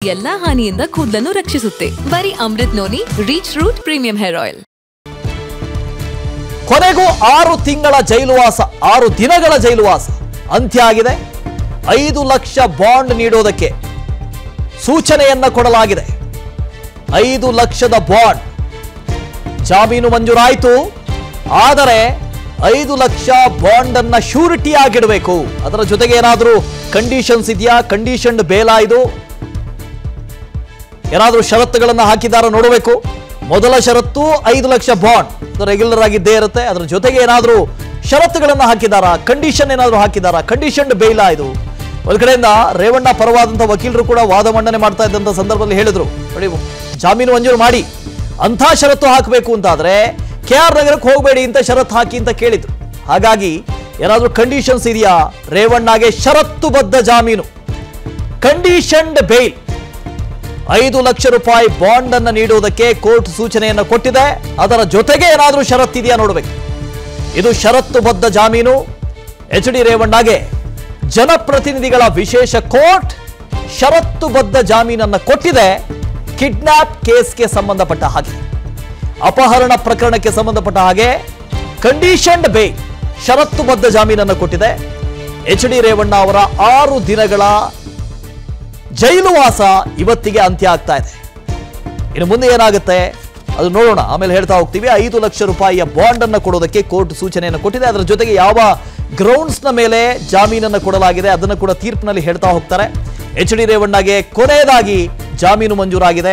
ಎಲ್ಲಾ ಹಾನಿಯಿಂದ ಕೂದಲನ್ನು ರಕ್ಷಿಸುತ್ತೆ ಬರೀ Amrut Noni reach root premium hair oil ಕೊನೆಗೂ ಆರು ತಿಂಗಳ ಜೈಲುವಾಸ ಆರು ದಿನಗಳ ಜೈಲುವಾಸ ಅಂತ್ಯ ಆಗಿದೆ ಐದು ಲಕ್ಷ ಬಾಂಡ್ ನೀಡೋದಕ್ಕೆ ಸೂಚನೆಯನ್ನ ಕೊಡಲಾಗಿದೆ ಐದು ಲಕ್ಷದ ಬಾಂಡ್ ಜಾಮೀನು ಮಂಜೂರಾಯಿತು ಆದರೆ ಐದು ಲಕ್ಷ ಬಾಂಡ್ ಅನ್ನ ಶ್ಯೂರಿಟಿ ಆಗಿಡಬೇಕು ಅದರ ಜೊತೆಗೆ ಏನಾದರೂ ಕಂಡೀಷನ್ಸ್ ಇದೆಯಾ ಕಂಡೀಷನ್ಡ್ ಬೇಲಾ ಇದು ಏನಾದರೂ ಷರತ್ತುಗಳನ್ನು ಹಾಕಿದಾರ ನೋಡಬೇಕು ಮೊದಲ ಷರತ್ತು ಐದು ಲಕ್ಷ ಬಾಂಡ್ ರೆಗ್ಯುಲರ್ ಆಗಿದ್ದೇ ಇರುತ್ತೆ ಅದರ ಜೊತೆಗೆ ಏನಾದರೂ ಷರತ್ತುಗಳನ್ನು ಹಾಕಿದಾರಾ ಕಂಡೀಷನ್ ಏನಾದರೂ ಹಾಕಿದಾರಾ ಕಂಡೀಷನ್ಡ್ ಬೇಲ ಇದು ಒಂದ್ ಕಡೆಯಿಂದ ರೇವಣ್ಣ ಪರವಾದಂಥ ವಕೀಲರು ಕೂಡ ವಾದ ಮಂಡನೆ ಮಾಡ್ತಾ ಇದ್ದಂಥ ಸಂದರ್ಭದಲ್ಲಿ ಹೇಳಿದ್ರು ನೋಡಿ ಜಾಮೀನು ಮಂಜೂರು ಮಾಡಿ ಅಂಥ ಷರತ್ತು ಹಾಕಬೇಕು ಅಂತಾದ್ರೆ ಕೆ ಆರ್ ನಗರಕ್ಕೆ ಹೋಗಬೇಡಿ ಅಂತ ಷರತ್ತು ಹಾಕಿ ಅಂತ ಕೇಳಿದ್ರು ಹಾಗಾಗಿ ಏನಾದರೂ ಕಂಡೀಷನ್ಸ್ ಇದೆಯಾ ರೇವಣ್ಣಗೆ ಷರತ್ತುಬದ್ಧ ಜಾಮೀನು ಕಂಡೀಷನ್ಡ್ ಬೇಲ್ ಐದು ಲಕ್ಷ ರೂಪಾಯಿ ಬಾಂಡ್ ಅನ್ನು ನೀಡುವುದಕ್ಕೆ ಕೋರ್ಟ್ ಸೂಚನೆಯನ್ನು ಕೊಟ್ಟಿದೆ ಅದರ ಜೊತೆಗೆ ಏನಾದರೂ ಷರತ್ತಿದೆಯಾ ನೋಡಬೇಕು ಇದು ಷರತ್ತುಬದ್ಧ ಜಾಮೀನು ಎಚ್ ಡಿ ರೇವಣ್ಣಗೆ ಜನಪ್ರತಿನಿಧಿಗಳ ವಿಶೇಷ ಕೋರ್ಟ್ ಷರತ್ತುಬದ್ಧ ಜಾಮೀನನ್ನು ಕೊಟ್ಟಿದೆ ಕಿಡ್ನಾಪ್ ಕೇಸ್ಗೆ ಸಂಬಂಧಪಟ್ಟ ಹಾಗೆ ಅಪಹರಣ ಪ್ರಕರಣಕ್ಕೆ ಸಂಬಂಧಪಟ್ಟ ಹಾಗೆ ಕಂಡೀಷನ್ಡ್ ಬೇ ಷರತ್ತುಬದ್ಧ ಜಾಮೀನನ್ನು ಕೊಟ್ಟಿದೆ ಎಚ್ ಡಿ ರೇವಣ್ಣ ಅವರ ಆರು ದಿನಗಳ ಜೈಲುವಾಸ ಇವತ್ತಿಗೆ ಅಂತ್ಯ ಆಗ್ತಾ ಇದೆ ಇನ್ನು ಮುಂದೆ ಏನಾಗುತ್ತೆ ಅದು ನೋಡೋಣ ಆಮೇಲೆ ಹೇಳ್ತಾ ಹೋಗ್ತೀವಿ ಐದು ಲಕ್ಷ ರೂಪಾಯಿಯ ಬಾಂಡ್ ಅನ್ನು ಕೊಡೋದಕ್ಕೆ ಕೋರ್ಟ್ ಸೂಚನೆಯನ್ನು ಕೊಟ್ಟಿದೆ ಅದರ ಜೊತೆಗೆ ಯಾವ ಗ್ರೌಂಡ್ಸ್ ನ ಮೇಲೆ ಜಾಮೀನನ್ನು ಕೊಡಲಾಗಿದೆ ಅದನ್ನು ಕೂಡ ತೀರ್ಪಿನಲ್ಲಿ ಹೇಳ್ತಾ ಹೋಗ್ತಾರೆ ಎಚ್ ಡಿ ರೇವಣ್ಣಗೆ ಕೊನೆಯದಾಗಿ ಜಾಮೀನು ಮಂಜೂರಾಗಿದೆ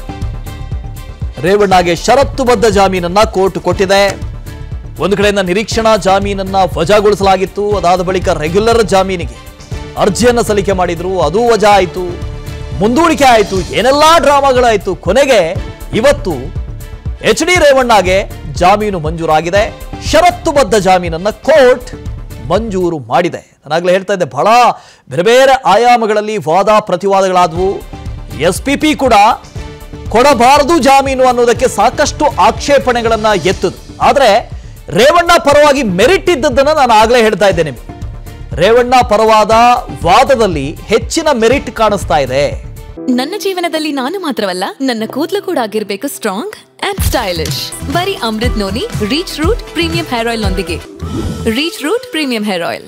ರೇವಣ್ಣಗೆ ಷರತ್ತುಬದ್ಧ ಜಾಮೀನನ್ನ ಕೋರ್ಟ್ ಕೊಟ್ಟಿದೆ ಒಂದು ಕಡೆಯಿಂದ ನಿರೀಕ್ಷಣಾ ಜಾಮೀನನ್ನ ವಜಾಗೊಳಿಸಲಾಗಿತ್ತು ಅದಾದ ಬಳಿಕ ರೆಗ್ಯುಲರ್ ಜಾಮೀನಿಗೆ ಅರ್ಜಿಯನ್ನ ಸಲ್ಲಿಕೆ ಮಾಡಿದ್ರು ಅದು ವಜಾ ಆಯಿತು ಮುಂದೂಡಿಕೆ ಆಯಿತು ಏನೆಲ್ಲಾ ಡ್ರಾಮಾಗಳಾಯಿತು ಕೊನೆಗೆ ಇವತ್ತು ಎಚ್ ಡಿ ರೇವಣ್ಣಗೆ ಜಾಮೀನು ಮಂಜೂರಾಗಿದೆ ಷರತ್ತುಬದ್ಧ ಜಾಮೀನನ್ನ ಕೋರ್ಟ್ ಮಂಜೂರು ಮಾಡಿದೆ ನಾನಾಗಲೇ ಹೇಳ್ತಾ ಇದ್ದೆ ಬಹಳ ಬೇರೆ ಬೇರೆ ಆಯಾಮಗಳಲ್ಲಿ ವಾದ ಪ್ರತಿವಾದಗಳಾದವು ಎಸ್ ಪಿ ಪಿ ಕೂಡ ಕೊಡಬಾರದು ಜಾಮೀನು ಅನ್ನೋದಕ್ಕೆ ಸಾಕಷ್ಟು ಆಕ್ಷೇಪಣೆಗಳನ್ನ ಎತ್ತದು ಆದ್ರೆ ರೇವಣ್ಣ ಪರವಾಗಿ ಮೆರಿಟ್ ಇದ್ದದ್ದನ್ನ ನಾನು ಆಗ್ಲೇ ಹೇಳ್ತಾ ಇದ್ದೆ ನಿಮಗೆ ರೇವಣ್ಣ ಪರವಾದ ವಾದದಲ್ಲಿ ಹೆಚ್ಚಿನ ಮೆರಿಟ್ ಕಾಣಿಸ್ತಾ ಇದೆ ನನ್ನ ಜೀವನದಲ್ಲಿ ನಾನು ಮಾತ್ರವಲ್ಲ ನನ್ನ ಕೂದಲು ಕೂಡ ಆಗಿರ್ಬೇಕು ಸ್ಟ್ರಾಂಗ್ ಅಂಡ್ ಸ್ಟೈಲಿಶ್ ಬರೀ Amrut Noni reach root premium hair oil ನೊಂದಿಗೆ reach root premium hair oil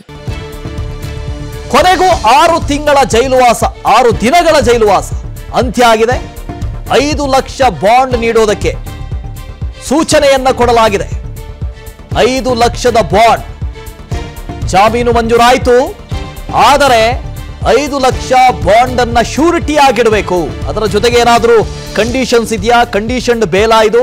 ಕೊನೆಗೂ ಆರು ತಿಂಗಳ ಜೈಲುವಾಸ ಆರು ದಿನಗಳ ಜೈಲುವಾಸ ಅಂತ್ಯ ಆಗಿದೆ ಐದು ಲಕ್ಷ ಬಾಂಡ್ ನೀಡೋದಕ್ಕೆ ಸೂಚನೆಯನ್ನ ಕೊಡಲಾಗಿದೆ ಐದು ಲಕ್ಷದ ಬಾಂಡ್ ಜಾಮೀನು ಮಂಜೂರಾಯಿತು ಆದರೆ ಐದು ಲಕ್ಷ ಬಾಂಡ್ ಅನ್ನ ಶ್ಯೂರಿಟಿ ಆಗಿಡಬೇಕು ಅದರ ಜೊತೆಗೆ ಏನಾದರೂ ಕಂಡೀಷನ್ಸ್ ಇದೆಯಾ ಕಂಡೀಷನ್ಡ್ ಬೇಲಾ ಇದು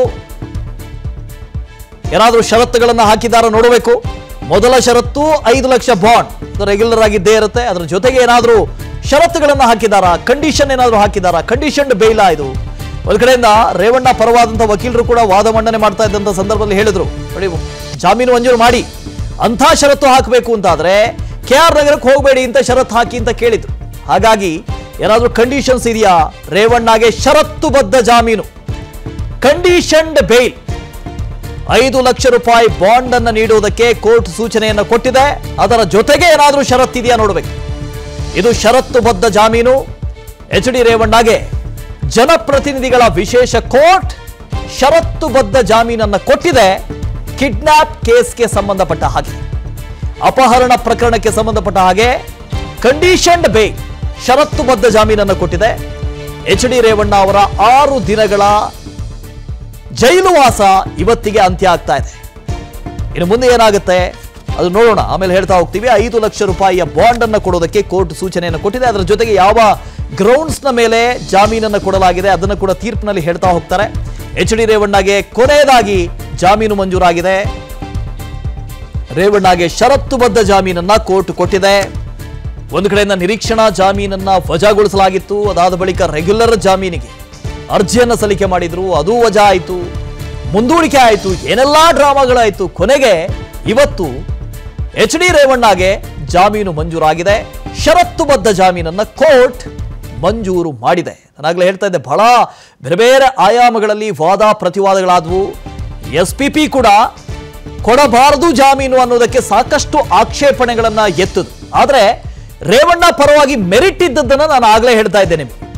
ಏನಾದರೂ ಷರತ್ತುಗಳನ್ನು ಹಾಕಿದಾರ ನೋಡಬೇಕು ಮೊದಲ ಷರತ್ತು ಐದು ಲಕ್ಷ ಬಾಂಡ್ ರೆಗ್ಯುಲರ್ ಆಗಿದ್ದೇ ಇರುತ್ತೆ ಅದರ ಜೊತೆಗೆ ಏನಾದರೂ ಷರತ್ತುಗಳನ್ನು ಹಾಕಿದಾರಾ ಕಂಡೀಷನ್ ಏನಾದರೂ ಹಾಕಿದಾರಾ ಕಂಡೀಷನ್ಡ್ ಬೇಲಾ ಇದು ಒಂದ್ ಕಡೆಯಿಂದ ರೇವಣ್ಣ ಪರವಾದಂಥ ವಕೀಲರು ಕೂಡ ವಾದ ಮಂಡನೆ ಮಾಡ್ತಾ ಇದ್ದಂಥ ಸಂದರ್ಭದಲ್ಲಿ ಹೇಳಿದ್ರು ನೋಡಿ ಜಾಮೀನು ಮಂಜೂರು ಮಾಡಿ ಅಂಥ ಷರತ್ತು ಹಾಕಬೇಕು ಅಂತಾದ್ರೆ ಕೆ ಆರ್ ನಗರಕ್ಕೆ ಹೋಗಬೇಡಿ ಅಂತ ಷರತ್ತು ಹಾಕಿ ಅಂತ ಕೇಳಿದ್ರು ಹಾಗಾಗಿ ಏನಾದರೂ ಕಂಡೀಷನ್ಸ್ ಇದೆಯಾ ರೇವಣ್ಣಗೆ ಷರತ್ತುಬದ್ಧ ಜಾಮೀನು ಕಂಡೀಷನ್ಡ್ ಬೇಲ್ ಐದು ಲಕ್ಷ ರೂಪಾಯಿ ಬಾಂಡ್ ಅನ್ನು ನೀಡುವುದಕ್ಕೆ ಕೋರ್ಟ್ ಸೂಚನೆಯನ್ನು ಕೊಟ್ಟಿದೆ ಅದರ ಜೊತೆಗೆ ಏನಾದರೂ ಷರತ್ತಿದೆಯಾ ನೋಡಬೇಕು ಇದು ಷರತ್ತುಬದ್ಧ ಜಾಮೀನು ಎಚ್ ಡಿ ರೇವಣ್ಣಗೆ ಜನಪ್ರತಿನಿಧಿಗಳ ವಿಶೇಷ ಕೋರ್ಟ್ ಷರತ್ತುಬದ್ಧ ಜಾಮೀನನ್ನು ಕೊಟ್ಟಿದೆ ಕಿಡ್ನಾಪ್ ಕೇಸ್ಗೆ ಸಂಬಂಧಪಟ್ಟ ಹಾಗೆ ಅಪಹರಣ ಪ್ರಕರಣಕ್ಕೆ ಸಂಬಂಧಪಟ್ಟ ಹಾಗೆ ಕಂಡೀಷನ್ಡ್ ಬೇ ಷರತ್ತುಬದ್ಧ ಜಾಮೀನನ್ನು ಕೊಟ್ಟಿದೆ ಎಚ್ ಡಿ ರೇವಣ್ಣ ಅವರ ಆರು ದಿನಗಳ ಜೈಲುವಾಸ ಇವತ್ತಿಗೆ ಅಂತ್ಯ ಆಗ್ತಾ ಇದೆ ಇನ್ನು ಮುಂದೆ ಏನಾಗುತ್ತೆ ಅದು ನೋಡೋಣ ಆಮೇಲೆ ಹೇಳ್ತಾ ಹೋಗ್ತೀವಿ ಐದು ಲಕ್ಷ ರೂಪಾಯಿಯ ಬಾಂಡ್ ಅನ್ನು ಕೊಡೋದಕ್ಕೆ ಕೋರ್ಟ್ ಸೂಚನೆಯನ್ನು ಕೊಟ್ಟಿದೆ ಅದರ ಜೊತೆಗೆ ಯಾವ ಗ್ರೌಂಡ್ಸ್ ನ ಮೇಲೆ ಜಾಮೀನನ್ನು ಕೊಡಲಾಗಿದೆ ಅದನ್ನು ಕೂಡ ತೀರ್ಪಿನಲ್ಲಿ ಹೇಳ್ತಾ ಹೋಗ್ತಾರೆ ಎಚ್ ಡಿ ರೇವಣ್ಣಗೆ ಕೊನೆಯದಾಗಿ ಜಾಮೀನು ಮಂಜೂರಾಗಿದೆ ರೇವಣ್ಣಗೆ ಷರತ್ತುಬದ್ಧ ಜಾಮೀನನ್ನ ಕೋರ್ಟ್ ಕೊಟ್ಟಿದೆ ಒಂದು ಕಡೆಯಿಂದ ನಿರೀಕ್ಷಣಾ ಜಾಮೀನನ್ನ ವಜಾಗೊಳಿಸಲಾಗಿತ್ತು ಅದಾದ ಬಳಿಕ ರೆಗ್ಯುಲರ್ ಜಾಮೀನಿಗೆ ಅರ್ಜಿಯನ್ನ ಸಲ್ಲಿಕೆ ಮಾಡಿದ್ರು ಅದು ವಜಾ ಆಯಿತು ಮುಂದೂಡಿಕೆ ಆಯಿತು ಏನೆಲ್ಲಾ ಡ್ರಾಮಾಗಳಾಯಿತು ಕೊನೆಗೆ ಇವತ್ತು ಎಚ್ ಡಿ ರೇವಣ್ಣಗೆ ಜಾಮೀನು ಮಂಜೂರಾಗಿದೆ ಷರತ್ತುಬದ್ಧ ಜಾಮೀನನ್ನ ಕೋರ್ಟ್ ಮಂಜೂರು ಮಾಡಿದೆ ನಾನಾಗಲೇ ಹೇಳ್ತಾ ಇದ್ದೆ ಬಹಳ ಬೇರೆ ಬೇರೆ ಆಯಾಮಗಳಲ್ಲಿ ವಾದ ಪ್ರತಿವಾದಗಳಾದವು ಎಸ್ ಪಿ ಪಿ ಕೂಡ ಕೊಡಬಾರದು ಜಾಮೀನು ಅನ್ನೋದಕ್ಕೆ ಸಾಕಷ್ಟು ಆಕ್ಷೇಪಣೆಗಳನ್ನ ಎತ್ತದು ಆದ್ರೆ ರೇವಣ್ಣ ಪರವಾಗಿ ಮೆರಿಟ್ ಇದ್ದದ್ದನ್ನ ನಾನು ಆಗ್ಲೇ ಹೇಳ್ತಾ ಇದ್ದೆ ನಿಮಗೆ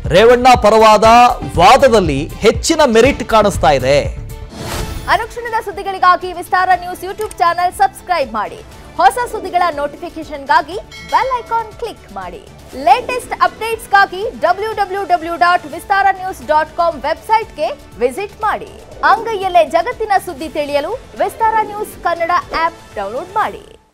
ರೇವಣ್ಣ ಪರವಾದ ವಾದದಲ್ಲಿ ಹೆಚ್ಚಿನ ಮೆರಿಟ್ ಕಾಣಿಸ್ತಾ ಇದೆ ಅನುಕ್ಷಣದ ಸುದ್ದಿಗಳಿಗಾಗಿ Vistara news YouTube channel subscribe ಮಾಡಿ ಹೊಸ ಸುದ್ದಿಗಳ ನೋಟಿಫಿಕೇಶನ್ಗಾಗಿ ಬೆಲ್ ಐಕಾನ್ ಕ್ಲಿಕ್ ಮಾಡಿ ಲೇಟೆಸ್ಟ್ ಅಪ್ಡೇಟ್ಸ್ಗಾಗಿ W W W dot Vistara news dot com ವೆಬ್ಸೈಟ್ಗೆ ವಿಸಿಟ್ ಮಾಡಿ ಅಂಗೈಯಲ್ಲೇ ಜಗತ್ತಿನ ಸುದ್ದಿ ತಿಳಿಯಲು Vistara news Kannada app download ಮಾಡಿ